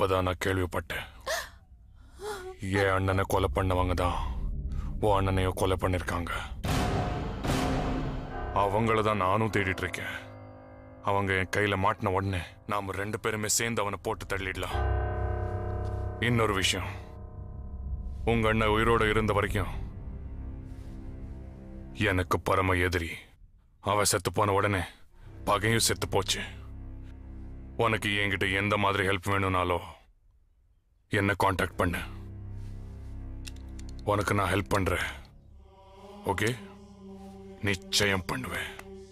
இப்பதான் நான் கேள்விப்பட்டேன் என் அண்ணனை கொலை பண்ணவங்க தான் உன் அண்ணனையும் கொலை பண்ணிருக்காங்க அவங்கள தான் நானும் தேடிட்டு இருக்கேன் அவங்க என் கையில மாட்டின உடனே நாம ரெண்டு பேருமே சேர்ந்து அவனை போட்டு தள்ளிடலாம் இன்னொரு விஷயம் உங்க அண்ணன் உயிரோட இருந்த வரைக்கும் எனக்கு பரம எதிரி அவன் செத்து போன உடனே பகையும் செத்து போச்சு உனக்கு என்கிட்ட எந்த மாதிரி ஹெல்ப் வேணும்னாலோ என்ன காண்டாக்ட் பண்ணு உனக்கு நான் ஹெல்ப் பண்றேன் ஓகே நிச்சயம் பண்ணுவேன்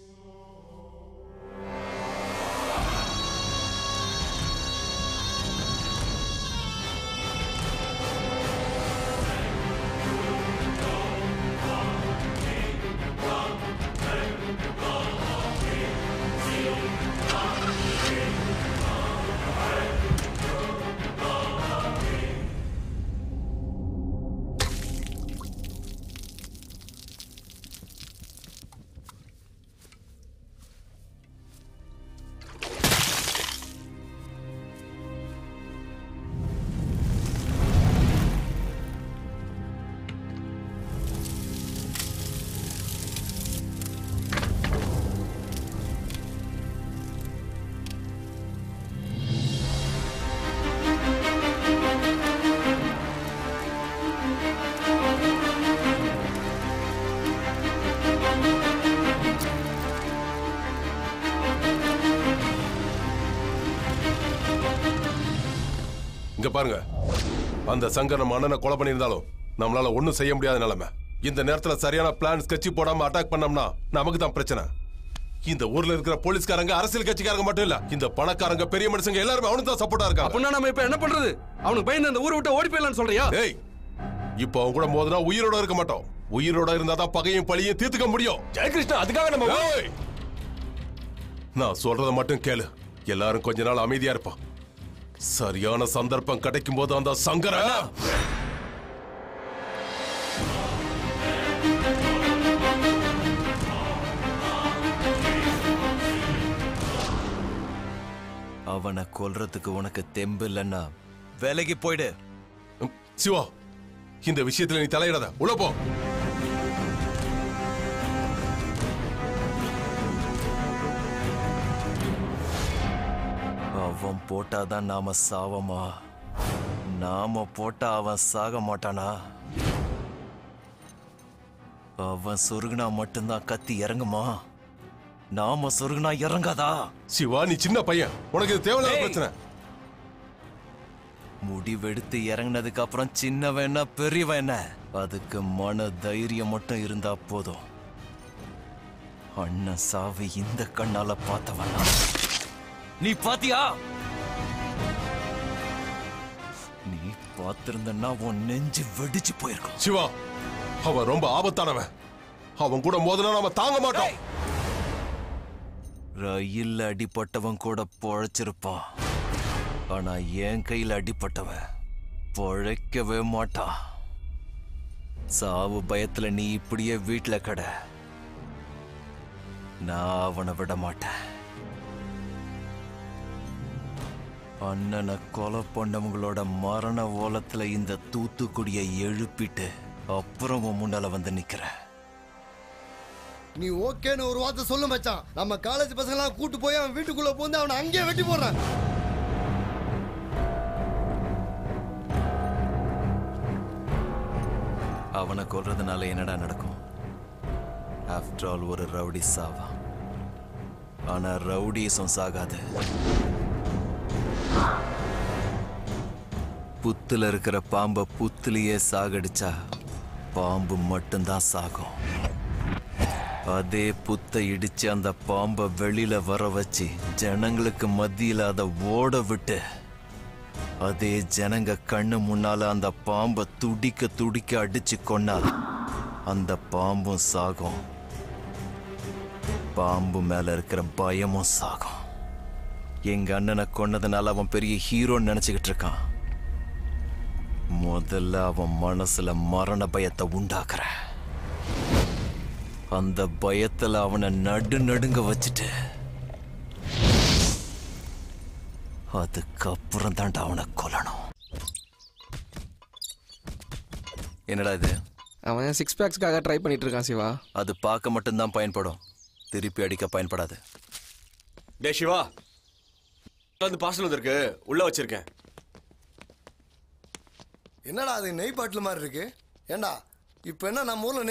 இங்க பாருங்க அந்த சங்கர் நம்ம அண்ணனை கொலை பண்ணியிருந்தாலும் நம்மளால ஒண்ணும் செய்ய முடியாத நிலைமை இந்த நேரத்துல சரியான பிளான் ஸ்கெட்ச் போடாம அட்டாக் பண்ணோம்னா நமக்கு தான் பிரச்சனை இந்த ஊர்ல இருக்கிற போலீஸ்காரங்க அரசியல் கட்சிக்காரங்க மட்டும் இல்ல இந்த பணக்காரங்க பெரிய மனுஷங்க எல்லாருமே அவனுக்கு தான் சப்போர்ட்டா இருக்காங்க அப்படின்னா நம்ம இப்ப என்ன பண்றது அவனுக்கு பயந்து அந்த ஊரை விட்டு ஓடி போயிடலாம்னு சொல்றியா டேய் இப்போ அவன் கூட மோதினா உயிரோட இருக்க மாட்டோம் உயிரோட இருந்தா தான் பகையும் பழியும் தீர்த்துக்க முடியும் ஜெயகிருஷ்ணா அதுக்காக நம்ம ஏய்! நான் சொல்றத மட்டும் கேளு எல்லாரும் கொஞ்ச நாள் அமைதியா இருப்பான் சரியான சந்தர்ப்பம் கிடைக்கும் போது அந்த சங்கர அவனை கொல்றதுக்கு உனக்கு தெம்பு இல்லைன்னா விலகி போயிடு சிவா இந்த விஷயத்துல நீ தலையிடாத உள்ள போ அவன் போட்டாதான் நாம சாவமா நாம போட்டா அவன் சாக மாட்டானா அவன் சொருகுனா மட்டும்தான் கத்தி இறங்குமா நாம சொருகுனா இறங்காதா சிவா நீ சின்ன பையன் உனக்கு இது தேவையில்லாத பிரச்சனை முடிவெடுத்து இறங்குனதுக்கு அப்புறம் சின்னவன் என்ன பெரியவன் என்ன அதுக்கு மன தைரியம் மட்டும் இருந்தா போதும் அண்ணன் சாவு இந்த கண்ணால பார்த்தவன் நான். நீ பாத்தியா நீ பார்த்திருந்தன்னா உன் நெஞ்சு வெடிச்சு போயிருக்கும் சிவா அவன் ரொம்ப ஆபத்தானவன் அவன் கூட மோதினா நாம தாங்க மாட்டோம் ரயில் அடிபட்டவன் கூட பொழைச்சிருப்பான் ஆனா என் கையில அடிபட்டவன் பொழைக்கவே மாட்டான் சாவு பயத்துல நீ இப்படியே வீட்டுல கடை நான் அவனை விட மாட்டேன் அண்ணனை கொலை பண்ணவங்களோட மரண ஓலத்துல இந்த தூத்துக்குடியை எழுப்பிட்டு அப்புறம் உன் முன்னால வந்து நிக்கிறேன் நீ ஓகேன்னு ஒரு வார்த்தை சொல்லு மச்சான் நம்ம காலேஜ் பசங்களாம் கூட்டு போய் அவன் வீட்டுக்குள்ள போந்து அவனை அங்கேயே வெட்டி போடுறான் அவனை கொல்றதுனால என்னடா நடக்கும் ஆஃப்டர் ஆல் ஒரு ரவுடி சாவா ஆனா ரவுடிசம் சாகாது புத்துல இருக்கிற பாம்பை புத்துலயே சாகடிச்சா பாம்பு மட்டும்தான் சாகும் அதே புத்தை இடிச்சு அந்த பாம்பை வெளியில வர வச்சு ஜனங்களுக்கு மத்தியில அதை ஓட விட்டு அதே ஜனங்க கண்ணு முன்னால அந்த பாம்பை துடிக்க துடிக்க அடிச்சு கொன்னா அந்த பாம்பும் சாகும் பாம்பு மேல இருக்கிற பயமும் சாகும் எங்க அண்ணனை கொன்னதுனால அவன் பெரிய ஹீரோன்னு நினைச்சுக்கிட்டு இருக்கான் முதல்ல அவன் மனசுல மரண பயத்தை உண்டாக்குற அந்த பயத்துல அவனை நடு நடுங்க வச்சுட்டு அதுக்கப்புறம் தான்டா அவனை கொல்லணும் என்னடா இது அவன் சிக்ஸ் பேக்ஸ்க்காக ட்ரை பண்ணிட்டு இருக்கான் சிவா அது பார்க்க மட்டும்தான் பயன்படும் திருப்பி அடிக்க பயன்படாது டே சிவா வந்து பார்சல் வந்திருக்கு உள்ள வச்சிருக்கேன் என்னடா அது நெய் பாட்டில் மாதிரி இருக்கு ஏண்டா இப்போ என்ன நம்ம ஊர்ல